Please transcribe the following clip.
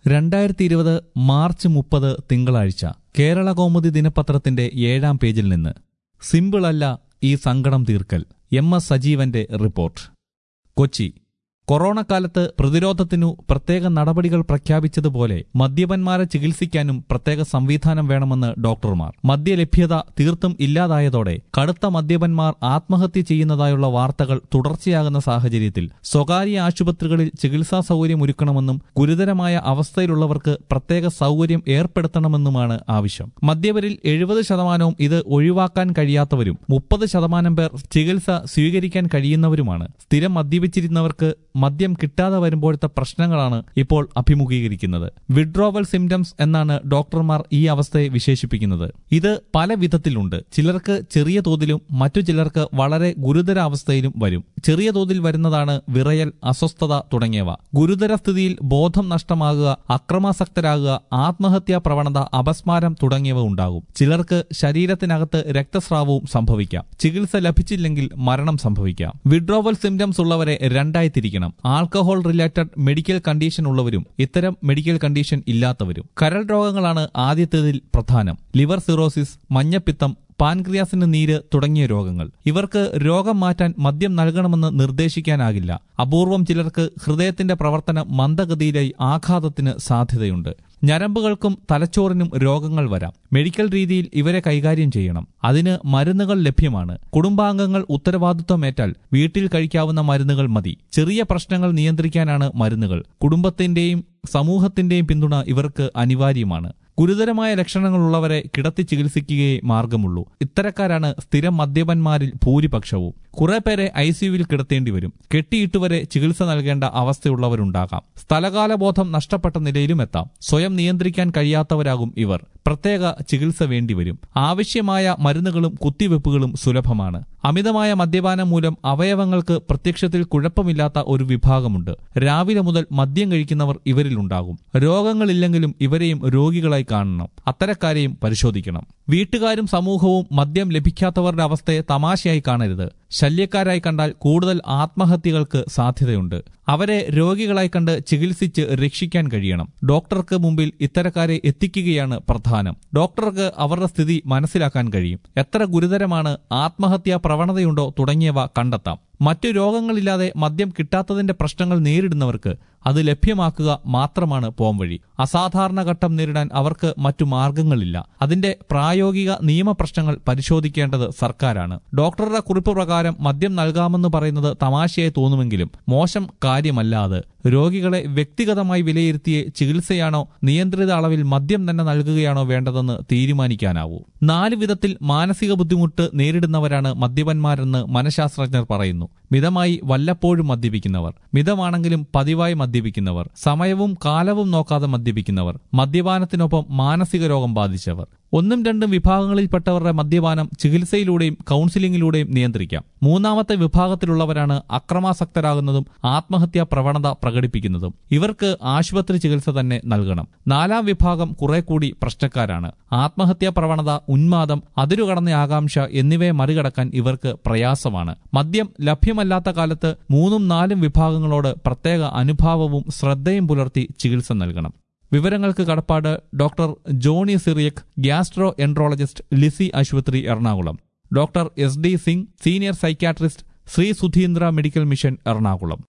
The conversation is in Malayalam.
രണ്ടായിരത്തി ഇരുപത് മാർച്ച് മുപ്പത് തിങ്കളാഴ്ച കേരള കൗമുദി ദിനപത്രത്തിന്റെ ഏഴാം പേജിൽ നിന്ന് സിമ്പിളല്ല ഈ സങ്കടം തീർക്കൽ എം എസ് സജീവന്റെ റിപ്പോർട്ട് കൊച്ചി കൊറോണ കാലത്ത് പ്രതിരോധത്തിനു പ്രത്യേക നടപടികൾ പ്രഖ്യാപിച്ചതുപോലെ മദ്യപന്മാരെ ചികിത്സിക്കാനും പ്രത്യേക സംവിധാനം വേണമെന്ന് ഡോക്ടർമാർ മദ്യലഭ്യത തീർത്തും ഇല്ലാതായതോടെ കടുത്ത മദ്യപന്മാർ ആത്മഹത്യ ചെയ്യുന്നതായുള്ള വാർത്തകൾ തുടർച്ചയാകുന്ന സാഹചര്യത്തിൽ സ്വകാര്യ ആശുപത്രികളിൽ ചികിത്സാ സൗകര്യം ഒരുക്കണമെന്നും ഗുരുതരമായ അവസ്ഥയിലുള്ളവർക്ക് പ്രത്യേക സൗകര്യം ഏർപ്പെടുത്തണമെന്നുമാണ് ആവശ്യം മദ്യപരിൽ എഴുപത് ശതമാനവും ഇത് ഒഴിവാക്കാൻ കഴിയാത്തവരും മുപ്പത് ശതമാനം പേർ ചികിത്സ സ്വീകരിക്കാൻ കഴിയുന്നവരുമാണ് സ്ഥിരം മദ്യപിച്ചിരുന്നവർക്ക് മദ്യം കിട്ടാതെ വരുമ്പോഴത്തെ പ്രശ്നങ്ങളാണ് ഇപ്പോൾ അഭിമുഖീകരിക്കുന്നത് വിഡ്രോവൽ സിംറ്റംസ് എന്നാണ് ഡോക്ടർമാർ ഈ അവസ്ഥയെ വിശേഷിപ്പിക്കുന്നത് ഇത് പല വിധത്തിലുണ്ട് ചിലർക്ക് ചെറിയ തോതിലും മറ്റു ചിലർക്ക് വളരെ ഗുരുതര അവസ്ഥയിലും വരും ചെറിയ തോതിൽ വരുന്നതാണ് വിറയൽ അസ്വസ്ഥത തുടങ്ങിയവ ഗുരുതര സ്ഥിതിയിൽ ബോധം നഷ്ടമാകുക അക്രമാസക്തരാകുക ആത്മഹത്യാ പ്രവണത അപസ്മാരം തുടങ്ങിയവ ഉണ്ടാകും ചിലർക്ക് ശരീരത്തിനകത്ത് രക്തസ്രാവവും സംഭവിക്കാം ചികിത്സ ലഭിച്ചില്ലെങ്കിൽ മരണം സംഭവിക്കാം വിഡ്രോവൽ സിംറ്റംസ് ഉള്ളവരെ രണ്ടായി തിരിക്കണം ആൽക്കഹോൾ റിലേറ്റഡ് മെഡിക്കൽ കണ്ടീഷൻ ഉള്ളവരും ഇത്തരം മെഡിക്കൽ കണ്ടീഷൻ ഇല്ലാത്തവരും കരൾ രോഗങ്ങളാണ് ആദ്യത്തേതിൽ പ്രധാനം ലിവർ സിറോസിസ് മഞ്ഞപ്പിത്തം പാൻക്രിയാസിന് നീര് തുടങ്ങിയ രോഗങ്ങൾ ഇവർക്ക് രോഗം മാറ്റാൻ മദ്യം നൽകണമെന്ന് നിർദ്ദേശിക്കാനാകില്ല അപൂർവം ചിലർക്ക് ഹൃദയത്തിന്റെ പ്രവർത്തനം മന്ദഗതിയിലായി ആഘാതത്തിന് സാധ്യതയുണ്ട് ഞരമ്പുകൾക്കും തലച്ചോറിനും രോഗങ്ങൾ വരാം മെഡിക്കൽ രീതിയിൽ ഇവരെ കൈകാര്യം ചെയ്യണം അതിന് മരുന്നുകൾ ലഭ്യമാണ് കുടുംബാംഗങ്ങൾ ഉത്തരവാദിത്വമേറ്റാൽ വീട്ടിൽ കഴിക്കാവുന്ന മരുന്നുകൾ മതി ചെറിയ പ്രശ്നങ്ങൾ നിയന്ത്രിക്കാനാണ് മരുന്നുകൾ കുടുംബത്തിന്റെയും സമൂഹത്തിന്റെയും പിന്തുണ ഇവർക്ക് അനിവാര്യമാണ് ഗുരുതരമായ ലക്ഷണങ്ങളുള്ളവരെ കിടത്തി ചികിത്സിക്കുകയേ മാർഗമുള്ളൂ ഇത്തരക്കാരാണ് സ്ഥിരം മദ്യപന്മാരിൽ ഭൂരിപക്ഷവും കുറെ പേരെ ഐ സിയുവിൽ കിടത്തേണ്ടി വരും കെട്ടിയിട്ടുവരെ ചികിത്സ നൽകേണ്ട അവസ്ഥയുള്ളവരുണ്ടാകാം സ്ഥലകാലബോധം നഷ്ടപ്പെട്ട നിലയിലും എത്താം സ്വയം നിയന്ത്രിക്കാൻ കഴിയാത്തവരാകും ഇവർ പ്രത്യേക ചികിത്സ വേണ്ടിവരും ആവശ്യമായ മരുന്നുകളും കുത്തിവെപ്പുകളും സുലഭമാണ് അമിതമായ മദ്യപാനം മൂലം അവയവങ്ങൾക്ക് പ്രത്യക്ഷത്തിൽ കുഴപ്പമില്ലാത്ത ഒരു വിഭാഗമുണ്ട് രാവിലെ മുതൽ മദ്യം കഴിക്കുന്നവർ ഇവരിലുണ്ടാകും രോഗങ്ങളില്ലെങ്കിലും ഇവരെയും രോഗികളായി കാണണം അത്തരക്കാരെയും പരിശോധിക്കണം വീട്ടുകാരും സമൂഹവും മദ്യം ലഭിക്കാത്തവരുടെ അവസ്ഥയെ തമാശയായി കാണരുത് ശല്യക്കാരായി കണ്ടാൽ കൂടുതൽ ആത്മഹത്യകൾക്ക് സാധ്യതയുണ്ട് അവരെ രോഗികളായി കണ്ട് ചികിത്സിച്ച് രക്ഷിക്കാൻ കഴിയണം ഡോക്ടർക്ക് മുമ്പിൽ ഇത്തരക്കാരെ എത്തിക്കുകയാണ് പ്രധാനം ഡോക്ടർക്ക് അവരുടെ സ്ഥിതി മനസ്സിലാക്കാൻ കഴിയും എത്ര ഗുരുതരമാണ് ആത്മഹത്യാ പ്രവണതയുണ്ടോ തുടങ്ങിയവ കണ്ടെത്താം മറ്റു രോഗങ്ങളില്ലാതെ മദ്യം കിട്ടാത്തതിന്റെ പ്രശ്നങ്ങൾ നേരിടുന്നവർക്ക് അത് ലഭ്യമാക്കുക മാത്രമാണ് പോംവഴി അസാധാരണ ഘട്ടം നേരിടാൻ അവർക്ക് മറ്റു മാർഗങ്ങളില്ല അതിന്റെ പ്രായോഗിക നിയമപ്രശ്നങ്ങൾ പരിശോധിക്കേണ്ടത് സർക്കാരാണ് ഡോക്ടറുടെ കുറിപ്പ് പ്രകാരം മദ്യം നൽകാമെന്ന് പറയുന്നത് തമാശയായി തോന്നുമെങ്കിലും മോശം കാര്യമല്ലാതെ രോഗികളെ വ്യക്തിഗതമായി വിലയിരുത്തിയ ചികിത്സയാണോ നിയന്ത്രിത അളവിൽ മദ്യം തന്നെ നൽകുകയാണോ വേണ്ടതെന്ന് തീരുമാനിക്കാനാവൂ നാല് വിധത്തിൽ മാനസിക ബുദ്ധിമുട്ട് നേരിടുന്നവരാണ് മദ്യപന്മാരെന്ന് മനഃശാസ്ത്രജ്ഞർ പറയുന്നു മിതമായി വല്ലപ്പോഴും മദ്യപിക്കുന്നവർ മിതമാണെങ്കിലും പതിവായി മദ്യപിക്കുന്നവർ സമയവും കാലവും നോക്കാതെ മദ്യപിക്കുന്നവർ മദ്യപാനത്തിനൊപ്പം മാനസിക രോഗം ബാധിച്ചവർ ഒന്നും രണ്ടും വിഭാഗങ്ങളിൽപ്പെട്ടവരുടെ മദ്യപാനം ചികിത്സയിലൂടെയും കൌൺസിലിംഗിലൂടെയും നിയന്ത്രിക്കാം മൂന്നാമത്തെ വിഭാഗത്തിലുള്ളവരാണ് അക്രമാസക്തരാകുന്നതും ആത്മഹത്യാ പ്രവണത പ്രകടിപ്പിക്കുന്നതും ഇവർക്ക് ആശുപത്രി ചികിത്സ തന്നെ നൽകണം നാലാം വിഭാഗം കുറെ കൂടി പ്രശ്നക്കാരാണ് ആത്മഹത്യാ പ്രവണത ഉന്മാദം അതിരുകടന്ന ആകാംക്ഷ എന്നിവയെ മറികടക്കാൻ ഇവർക്ക് പ്രയാസമാണ് മദ്യം ലഭ്യമല്ലാത്ത കാലത്ത് മൂന്നും നാലും വിഭാഗങ്ങളോട് പ്രത്യേക അനുഭാവവും ശ്രദ്ധയും പുലർത്തി ചികിത്സ നൽകണം വിവരങ്ങൾക്ക് കടപ്പാട് doctor Johny Cyriac gastroenterologist Lisie ആശുപത്രി Ernakulam doctor S D Singh senior psychiatrist Shri Sudhindra medical mission Ernakulam